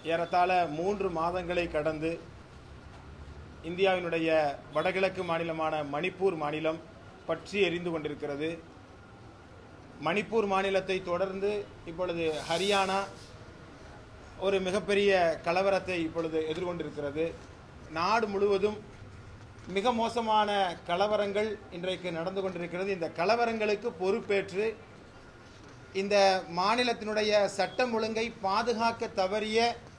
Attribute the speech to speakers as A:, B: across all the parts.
A: ஏறத்தாழ மூன்று மாதங்களை கடந்து இந்தியாவினுடைய வடகிழக்கு மாநிலமான மணிப்பூர் மாநிலம் பற்றி எரிந்து கொண்டிருக்கிறது மணிப்பூர் மாநிலத்தை தொடர்ந்து இப்பொழுது ஹரியானா ஒரு மிகப்பெரிய கலவரத்தை இப்பொழுது எதிர்கொண்டிருக்கிறது நாடு முழுவதும் மிக மோசமான கலவரங்கள் இன்றைக்கு நடந்து கொண்டிருக்கிறது இந்த கலவரங்களுக்கு பொறுப்பேற்று இந்த மாநிலத்தினுடைய சட்டம் ஒழுங்கை பாதுகாக்க தவறிய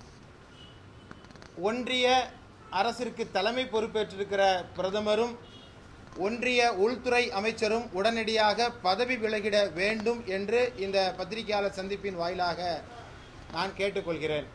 A: ஒன்றிய அரசிற்கு தலைமை பொறுப்பேற்றிருக்கிற பிரதமரும் ஒன்றிய உள்துறை அமைச்சரும் உடனடியாக பதவி விலகிட வேண்டும் என்று இந்த பத்திரிகையாளர் சந்திப்பின் வாயிலாக நான் கேட்டுக்கொள்கிறேன்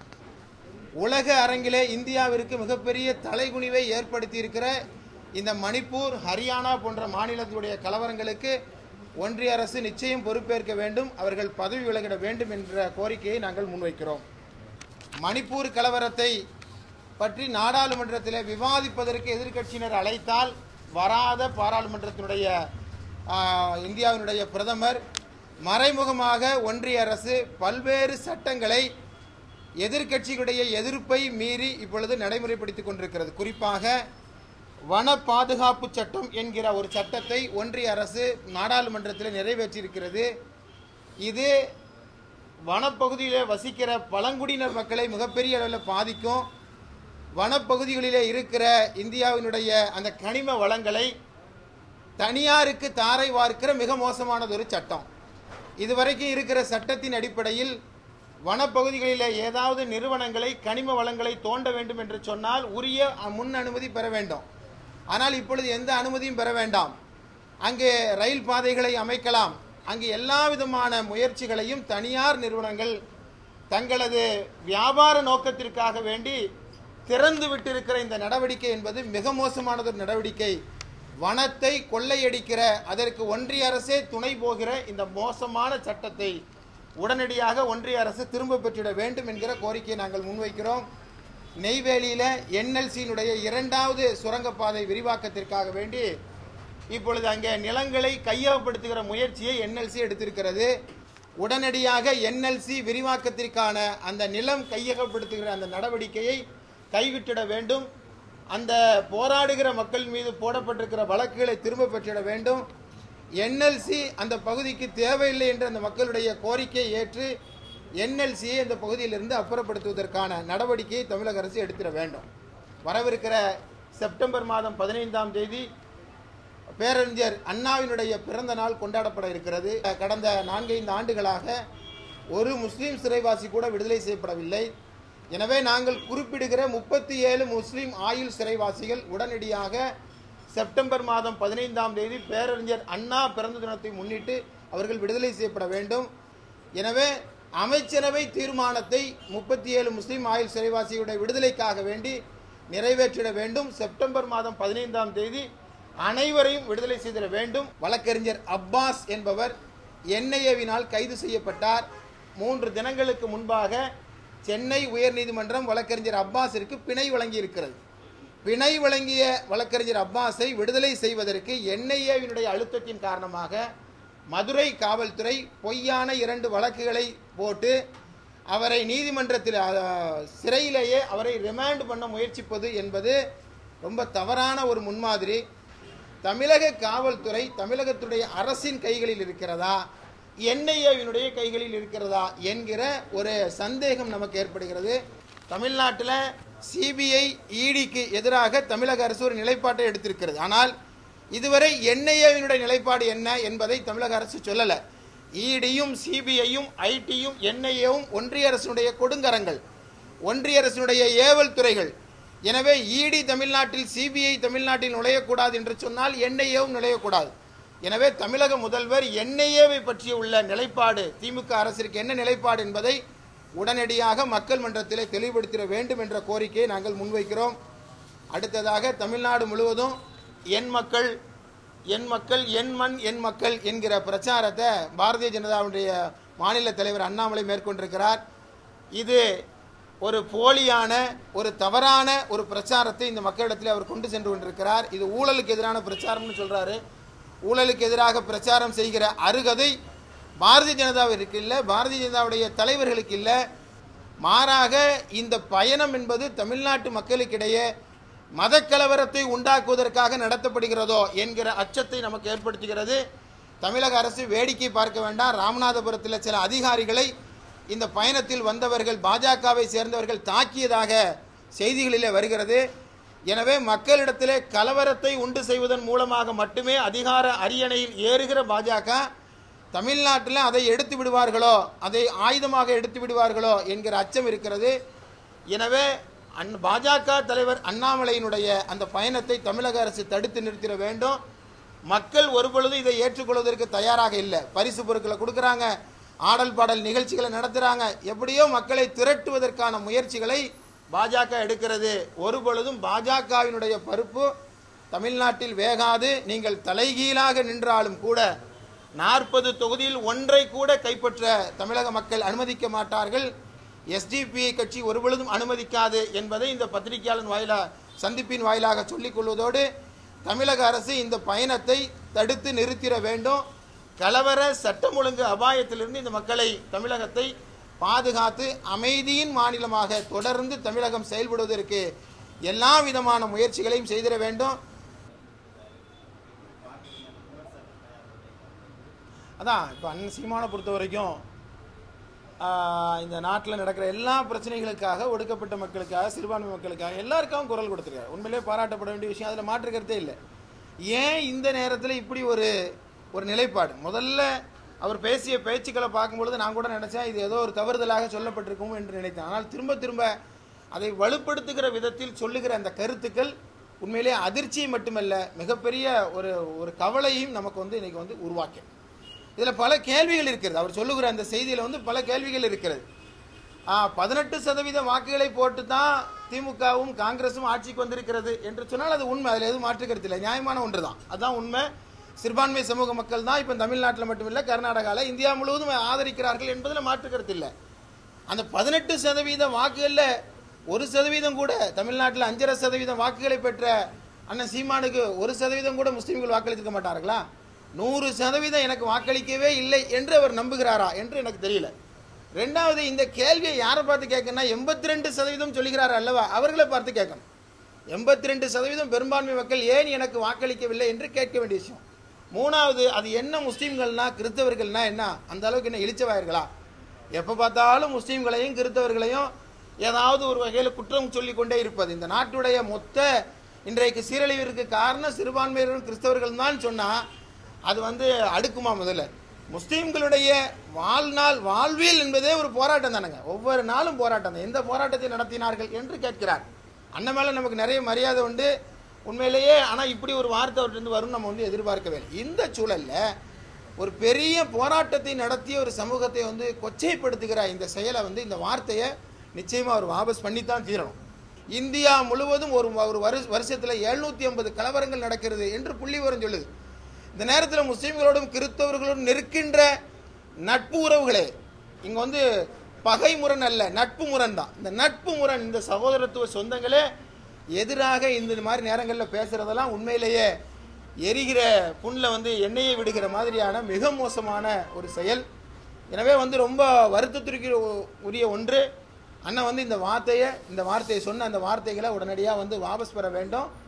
A: உலக அரங்கிலே இந்தியாவிற்கு மிகப்பெரிய தலைகுனிவை ஏற்படுத்தி இருக்கிற இந்த மணிப்பூர் ஹரியானா போன்ற மாநிலத்தினுடைய கலவரங்களுக்கு ஒன்றிய அரசு நிச்சயம் பொறுப்பேற்க வேண்டும் அவர்கள் பதவி விலகிட வேண்டும் என்ற கோரிக்கையை நாங்கள் முன்வைக்கிறோம் மணிப்பூர் கலவரத்தை பற்றி நாடாளுமன்றத்தில் விவாதிப்பதற்கு எதிர்க்கட்சியினர் அழைத்தால் வராத பாராளுமன்றத்தினுடைய ஆ, இந்தியாவினுடைய பிரதமர் மறைமுகமாக ஒன்றிய அரசு பல்வேறு சட்டங்களை எதிர்க்கட்சிகளுடைய எதிர்ப்பை மீறி இப்பொழுது நடைமுறைப்படுத்திக் கொண்டிருக்கிறது குறிப்பாக வன பாதுகாப்பு சட்டம் என்கிற ஒரு சட்டத்தை ஒன்றிய அரசு நாடாளுமன்றத்தில் நிறைவேற்றியிருக்கிறது இது வனப்பகுதியிலே வசிக்கிற பழங்குடியினர் மக்களை மிகப்பெரிய அளவில் பாதிக்கும் வனப்பகுதிகளிலே இருக்கிற இந்தியாவினுடைய அந்த கனிம வளங்களை தனியாருக்கு தாரை வார்க்கிற மிக மோசமானது ஒரு சட்டம் இதுவரைக்கும் இருக்கிற சட்டத்தின் அடிப்படையில் வனப்பகுதிகளிலே ஏதாவது நிறுவனங்களை கனிம வளங்களை தோண்ட வேண்டும் என்று சொன்னால் உரிய முன் அனுமதி பெற வேண்டும் ஆனால் இப்பொழுது எந்த அனுமதியும் பெற வேண்டாம் அங்கே ரயில் பாதைகளை அமைக்கலாம் அங்கு எல்லா விதமான முயற்சிகளையும் தனியார் நிறுவனங்கள் தங்களது வியாபார நோக்கத்திற்காக வேண்டி திறந்து விட்டிருக்கிற இந்த நடவடிக்கை என்பது மிக மோசமானது ஒரு நடவடிக்கை வனத்தை கொள்ளையடிக்கிற அதற்கு ஒன்றிய அரசே துணை போகிற இந்த மோசமான சட்டத்தை உடனடியாக ஒன்றிய அரசு திரும்ப பெற்றிட வேண்டும் என்கிற கோரிக்கையை நாங்கள் முன்வைக்கிறோம் நெய்வேலியில என்எல்சியினுடைய இரண்டாவது சுரங்கப்பாதை விரிவாக்கத்திற்காக வேண்டி இப்பொழுது அங்கே நிலங்களை கையகப்படுத்துகிற முயற்சியை என்எல்சி எடுத்திருக்கிறது உடனடியாக என்எல்சி விரிவாக்கத்திற்கான அந்த நிலம் கையகப்படுத்துகிற அந்த நடவடிக்கையை கைவிட்டிட வேண்டும் அந்த போராடுகிற மக்கள் மீது போடப்பட்டிருக்கிற வழக்குகளை திரும்ப பெற்றிட வேண்டும் என்எல்சி அந்த பகுதிக்கு தேவையில்லை என்ற அந்த மக்களுடைய கோரிக்கையை ஏற்று என்எல்சியை அந்த பகுதியிலிருந்து அப்புறப்படுத்துவதற்கான நடவடிக்கையை தமிழக அரசு எடுத்திட வேண்டும் வரவிருக்கிற செப்டம்பர் மாதம் பதினைந்தாம் தேதி பேரறிஞர் அண்ணாவினுடைய பிறந்த நாள் கொண்டாடப்பட இருக்கிறது கடந்த நான்கைந்து ஆண்டுகளாக ஒரு முஸ்லீம் சிறைவாசி கூட விடுதலை செய்யப்படவில்லை எனவே நாங்கள் குறிப்பிடுகிற முப்பத்தி ஏழு முஸ்லீம் ஆயுள் சிறைவாசிகள் உடனடியாக செப்டம்பர் மாதம் பதினைந்தாம் தேதி பேரறிஞர் அண்ணா பிறந்த தினத்தை முன்னிட்டு அவர்கள் விடுதலை செய்யப்பட வேண்டும் எனவே அமைச்சரவை தீர்மானத்தை முப்பத்தி ஏழு முஸ்லீம் ஆயுள் சிறைவாசிகளுடைய விடுதலைக்காக வேண்டி நிறைவேற்றிட வேண்டும் செப்டம்பர் மாதம் பதினைந்தாம் தேதி அனைவரையும் விடுதலை செய்திட வேண்டும் வழக்கறிஞர் அப்பாஸ் என்பவர் என்ஐஏவினால் கைது செய்யப்பட்டார் மூன்று தினங்களுக்கு முன்பாக சென்னை உயர்நீதிமன்றம் வழக்கறிஞர் அப்பாஸிற்கு பிணை வழங்கியிருக்கிறது பிணை வழங்கிய வழக்கறிஞர் அப்பாஸை விடுதலை செய்வதற்கு என்ஐஏவினுடைய அழுத்தத்தின் காரணமாக மதுரை காவல்துறை பொய்யான இரண்டு வழக்குகளை போட்டு அவரை நீதிமன்றத்தில் அஹ், சிறையிலேயே அவரை ரிமாண்ட் பண்ண முயற்சிப்பது என்பது ரொம்ப தவறான ஒரு முன்மாதிரி தமிழக காவல்துறை தமிழகத்துடைய அரசின் கைகளில் இருக்கிறதா என்ஐஏவினுடைய கைகளில் இருக்கிறதா என்கிற ஒரு சந்தேகம் நமக்கு ஏற்படுகிறது தமிழ்நாட்டில் சிபிஐ இடிக்கு எதிராக தமிழக அரசு ஒரு நிலைப்பாட்டை எடுத்திருக்கிறது ஆனால் இதுவரை என்ஐஏவினுடைய நிலைப்பாடு என்ன என்பதை தமிழக அரசு சொல்லலை இடியும் சிபிஐயும் ஐடியும் என்ஐஏவும் ஒன்றிய அரசினுடைய கொடுங்கரங்கள் ஒன்றிய அரசினுடைய ஏவல் துறைகள் எனவே இடி தமிழ்நாட்டில் சிபிஐ தமிழ்நாட்டில் நுழையக்கூடாது என்று சொன்னால் என்ஐஏவும் நுழையக்கூடாது எனவே தமிழக முதல்வர் என்ஐஏவை பற்றிய உள்ள நிலைப்பாடு திமுக அரசிற்கு என்ன நிலைப்பாடு என்பதை உடனடியாக மக்கள் மன்றத்திலே தெளிவுபடுத்திட வேண்டும் என்ற கோரிக்கையை நாங்கள் முன்வைக்கிறோம் அடுத்ததாக தமிழ்நாடு முழுவதும் என் மக்கள் என் மக்கள் என் மண் என் மக்கள் என்கிற பிரச்சாரத்தை பாரதிய ஜனதாவுடைய மாநில தலைவர் அண்ணாமலை மேற்கொண்டிருக்கிறார் இது ஒரு போலியான ஒரு தவறான ஒரு பிரச்சாரத்தை இந்த மக்களிடத்தில் அவர் கொண்டு சென்று கொண்டிருக்கிறார் இது ஊழலுக்கு எதிரான பிரச்சாரம்னு சொல்றாரு ஊழலுக்கு எதிராக பிரச்சாரம் செய்கிற அருகதை பாரதிய ஜனதாவிற்கு இல்லை பாரதிய ஜனதாவுடைய தலைவர்களுக்கு இல்லை மாறாக இந்த பயணம் என்பது தமிழ்நாட்டு மக்களுக்கிடையே மதக்கலவரத்தை உண்டாக்குவதற்காக நடத்தப்படுகிறதோ என்கிற அச்சத்தை நமக்கு ஏற்படுத்துகிறது தமிழக அரசு வேடிக்கை பார்க்க வேண்டாம் ராமநாதபுரத்தில் சில அதிகாரிகளை இந்த பயணத்தில் வந்தவர்கள் பாஜகவை சேர்ந்தவர்கள் தாக்கியதாக செய்திகளிலே வருகிறது எனவே மக்களிடத்திலே கலவரத்தை உண்டு செய்வதன் மூலமாக மட்டுமே அதிகார அரியணையில் ஏறுகிற பாஜக தமிழ்நாட்டில் அதை எடுத்து விடுவார்களோ அதை ஆயுதமாக எடுத்து விடுவார்களோ என்கிற அச்சம் இருக்கிறது எனவே அன் பாஜக தலைவர் அண்ணாமலையினுடைய அந்த பயணத்தை தமிழக அரசு தடுத்து நிறுத்திட வேண்டும் மக்கள் ஒருபொழுதும் இதை ஏற்றுக்கொள்வதற்கு தயாராக இல்லை பரிசு பொருட்களை கொடுக்குறாங்க ஆடல் பாடல் நிகழ்ச்சிகளை நடத்துகிறாங்க எப்படியோ மக்களை திரட்டுவதற்கான முயற்சிகளை பாஜக எடுக்கிறது ஒருபொழுதும் பாஜகவினுடைய பருப்பு தமிழ்நாட்டில் வேகாது நீங்கள் தலைகீழாக நின்றாலும் கூட நாற்பது தொகுதியில் ஒன்றை கூட கைப்பற்ற தமிழக மக்கள் அனுமதிக்க மாட்டார்கள் எஸ்டிபி கட்சி ஒருபொழுதும் அனுமதிக்காது என்பதை இந்த பத்திரிகையாளன் வாயிலாக சந்திப்பின் வாயிலாக சொல்லிக் கொள்வதோடு தமிழக அரசு இந்த பயணத்தை தடுத்து நிறுத்திட வேண்டும் கலவர சட்டம் ஒழுங்கு அபாயத்திலிருந்து இந்த மக்களை தமிழகத்தை பாதுகாத்து அமைதியின் மாநிலமாக தொடர்ந்து தமிழகம் செயல்படுவதற்கு எல்லா விதமான முயற்சிகளையும் செய்திட வேண்டும் அதான் இப்போ அண்ணன் சீமானை பொறுத்த வரைக்கும் ஆஹ், இந்த நாட்டில் நடக்கிற எல்லா பிரச்சனைகளுக்காக ஒடுக்கப்பட்ட மக்களுக்காக சிறுபான்மை மக்களுக்காக எல்லாருக்காகவும் குரல் கொடுத்துருக்காரு உண்மையிலே பாராட்டப்பட வேண்டிய விஷயம் அதில் மாற்று கருத்தே இல்லை ஏன் இந்த நேரத்தில் இப்படி ஒரு ஒரு நிலைப்பாடு முதல்ல அவர் பேசிய பேச்சுக்களை பார்க்கும்பொழுது நான் கூட நினைச்சேன் இது ஏதோ ஒரு தவறுதலாக சொல்லப்பட்டிருக்கும் என்று நினைத்தேன் ஆனால் திரும்ப திரும்ப அதை வலுப்படுத்துகிற விதத்தில் சொல்லுகிற அந்த கருத்துக்கள் உண்மையிலே அதிர்ச்சியை மட்டுமல்ல மிகப்பெரிய ஒரு ஒரு கவலையும் நமக்கு வந்து இன்னைக்கு வந்து உருவாக்கும் இதில் பல கேள்விகள் இருக்கிறது அவர் சொல்லுகிற அந்த செய்தியில் வந்து பல கேள்விகள் இருக்கிறது பதினெட்டு சதவீத வாக்குகளை போட்டு தான் திமுகவும் காங்கிரஸும் ஆட்சிக்கு வந்திருக்கிறது என்று சொன்னால் அது உண்மை அதில் எதுவும் மாற்று கருத்து இல்லை நியாயமான ஒன்று தான் அதுதான் உண்மை சிறுபான்மை சமூக மக்கள் தான் இப்போ தமிழ்நாட்டில் மட்டுமில்லை கர்நாடகாவில் இந்தியா முழுவதும் ஆதரிக்கிறார்கள் என்பதில் மாற்று கருத்து இல்லை அந்த பதினெட்டு சதவீத வாக்குகளில் ஒரு சதவீதம் கூட தமிழ்நாட்டில் அஞ்சரை சதவீதம் வாக்குகளை பெற்ற அண்ணன் சீமானுக்கு ஒரு சதவீதம் கூட முஸ்லீம்கள் வாக்களித்திருக்க மாட்டார்களா நூறு சதவீதம் எனக்கு வாக்களிக்கவே இல்லை என்று அவர் நம்புகிறாரா என்று எனக்கு தெரியல ரெண்டாவது இந்த கேள்வியை யாரை பார்த்து கேட்கணும்னா எண்பத்தி ரெண்டு சதவீதம் சொல்லுகிறார் அல்லவா அவர்களை பார்த்து கேட்கணும் எண்பத்தி ரெண்டு சதவீதம் பெரும்பான்மை மக்கள் ஏன் எனக்கு வாக்களிக்கவில்லை என்று கேட்க வேண்டிய விஷயம் மூணாவது அது என்ன முஸ்லீம்கள்னா கிறிஸ்தவர்கள்னா என்ன அந்த அளவுக்கு என்ன இழிச்சவாயர்களா எப்போ பார்த்தாலும் முஸ்லீம்களையும் கிறிஸ்தவர்களையும் ஏதாவது ஒரு வகையில் குற்றம் சொல்லிக் கொண்டே இருப்பது இந்த நாட்டுடைய மொத்த இன்றைக்கு சீரழிவிற்கு காரணம் சிறுபான்மையினரும் கிறிஸ்தவர்கள் தான் சொன்னால் அது வந்து அடுக்குமா முதல்ல முஸ்லீம்களுடைய வாழ்நாள் வாழ்வியல் என்பதே ஒரு போராட்டம் தானேங்க ஒவ்வொரு நாளும் போராட்டம் தான் எந்த போராட்டத்தை நடத்தினார்கள் என்று கேட்கிறார் அண்ணன் மேலே நமக்கு நிறைய மரியாதை உண்டு உண்மையிலேயே ஆனால் இப்படி ஒரு வார்த்தை அவர்கிட்ட வரும் நம்ம வந்து எதிர்பார்க்கவே இல்லை இந்த சூழல்ல ஒரு பெரிய போராட்டத்தை நடத்திய ஒரு சமூகத்தை வந்து கொச்சைப்படுத்துகிற இந்த செயலை வந்து இந்த வார்த்தையை நிச்சயமாக அவர் வாபஸ் பண்ணித்தான் தீரணும் இந்தியா முழுவதும் ஒரு ஒரு வருஷ வருஷத்தில் எழுநூற்றி ஐம்பது கலவரங்கள் நடக்கிறது என்று புள்ளி விவரம் சொல்லுது இந்த நேரத்தில் முஸ்லீம்களோடும் கிறிஸ்தவர்களோடும் நிற்கின்ற நட்பு உறவுகளே இங்கே வந்து பகை முரண் அல்ல நட்பு முரண் தான் இந்த நட்பு முரண் இந்த சகோதரத்துவ சொந்தங்களே எதிராக இந்த மாதிரி நேரங்களில் பேசுறதெல்லாம் உண்மையிலேயே எரிகிற புண்ணில் வந்து எண்ணெயை விடுகிற மாதிரியான மிக மோசமான ஒரு செயல் எனவே வந்து ரொம்ப வருத்தத்திற்கு உரிய ஒன்று அண்ணன் வந்து இந்த வார்த்தையை இந்த வார்த்தையை சொன்ன அந்த வார்த்தைகளை உடனடியாக வந்து வாபஸ் பெற வேண்டும்